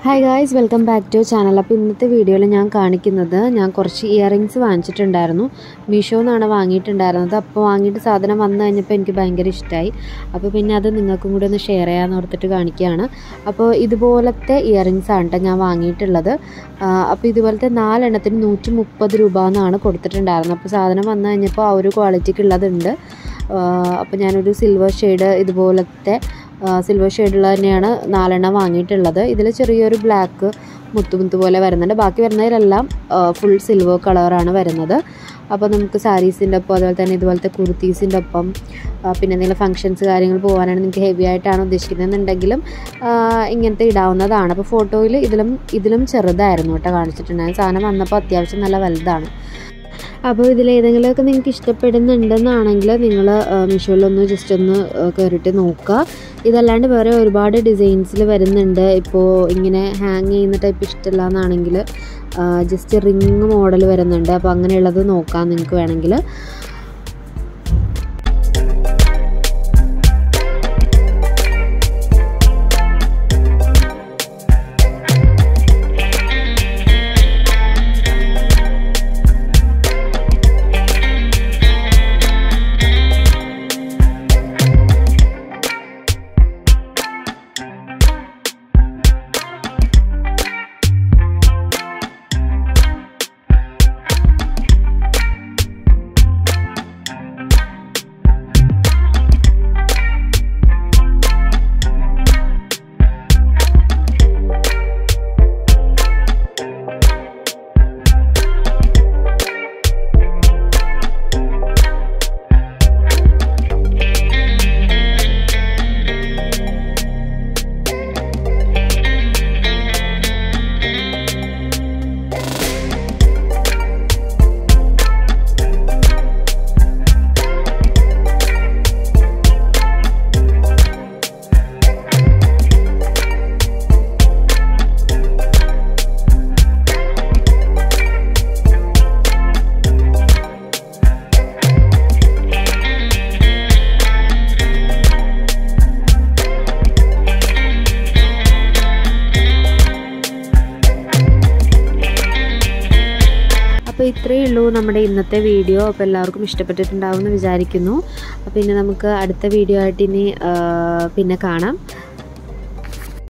hi guys welcome back to channel അപ്പോൾ ഇന്നത്തെ വീഡിയോയിൽ ഞാൻ കാണിക്കുന്നത് ഞാൻ കുറച്ച് ഇയറിങ്സ് വാങ്ങിച്ചിട്ടുണ്ടായിരുന്നു മീഷോ എന്നാണ് വാങ്ങിയിട്ടുണ്ടായിരുന്നത് അപ്പോൾ വാങ്ങിയിട്ട് സാധനം വന്നു കഴിഞ്ഞപ്പോൾ എനിക്ക് ഭയങ്കര ഇഷ്ടമായി അപ്പോൾ പിന്നെ അത് നിങ്ങൾക്കും കൂടി ഒന്ന് ഷെയർ ചെയ്യാമെന്ന് ഓർത്തിട്ട് കാണിക്കുകയാണ് അപ്പോൾ ഇതുപോലത്തെ ഇയറിങ്സ് ആണ് കേട്ടോ ഞാൻ വാങ്ങിയിട്ടുള്ളത് ആ, അപ്പോൾ ഇതുപോലത്തെ നാലെണ്ണത്തിന് നൂറ്റി മുപ്പത് രൂപ എന്നാണ് കൊടുത്തിട്ടുണ്ടായിരുന്നത് അപ്പോൾ സാധനം വന്നു കഴിഞ്ഞപ്പോൾ ആ ഒരു ക്വാളിറ്റിക്ക് ഉള്ളതുണ്ട് ആ, അപ്പോൾ ഞാനൊരു സിൽവർ ഷെയ്ഡ് ഇതുപോലത്തെ സിൽവർ ഷെയ്ഡുള്ള തന്നെയാണ് നാലെണ്ണം വാങ്ങിയിട്ടുള്ളത് ഇതിൽ ചെറിയൊരു ബ്ലാക്ക് മുത്തുമുത്ത് പോലെ വരുന്നുണ്ട് ബാക്കി വരുന്നതിലെല്ലാം ഫുൾ സിൽവർ കളറാണ് വരുന്നത് അപ്പോൾ നമുക്ക് സാരീസിൻ്റെ ഒപ്പം അതുപോലെ തന്നെ ഇതുപോലത്തെ കുർത്തീസിൻ്റെ ഒപ്പം ആ, പിന്നെ എന്തെങ്കിലും ഫങ്ഷൻസ് കാര്യങ്ങൾ പോകാനാണ് നിങ്ങൾക്ക് ഹെവി ആയിട്ടാണ് ഉദ്ദേശിക്കുന്നതെന്നുണ്ടെങ്കിലും ആ, ഇങ്ങനത്തെ ഇടാവുന്നതാണ് അപ്പോൾ ഫോട്ടോയിൽ ഇതിലും ഇതിലും ചെറുതായിരുന്നു കേട്ടോ കാണിച്ചിട്ടുണ്ടായിരുന്നു സാധനം വന്നപ്പോൾ അത്യാവശ്യം നല്ല വലുതാണ് അപ്പോൾ ഇതിലേതെങ്കിലുമൊക്കെ നിങ്ങൾക്ക് ഇഷ്ടപ്പെടുന്നുണ്ടെന്നാണെങ്കിൽ നിങ്ങൾ മീഷോയിലൊന്ന് ജസ്റ്റ് ഒന്ന് ആ, കയറിയിട്ട് നോക്കുക ഇതല്ലാണ്ട് വേറെ ഒരുപാട് ഡിസൈൻസിൽ വരുന്നുണ്ട് ഇപ്പോൾ ഇങ്ങനെ ഹാങ് ചെയ്യുന്ന ടൈപ്പ് ഇഷ്ടമല്ല എന്നാണെങ്കിൽ ജസ്റ്റ് റിങ് മോഡൽ വരുന്നുണ്ട് അപ്പോൾ അങ്ങനെയുള്ളത് നോക്കാം നിങ്ങൾക്ക് വേണമെങ്കിൽ അപ്പോൾ ഇത്രയേ ഉള്ളൂ നമ്മുടെ ഇന്നത്തെ വീഡിയോ അപ്പോൾ എല്ലാവർക്കും ഇഷ്ടപ്പെട്ടിട്ടുണ്ടാവും എന്ന് വിചാരിക്കുന്നു അപ്പോൾ പിന്നെ നമുക്ക് അടുത്ത വീഡിയോ ആയിട്ട് ഇനി ആ, പിന്നെ കാണാം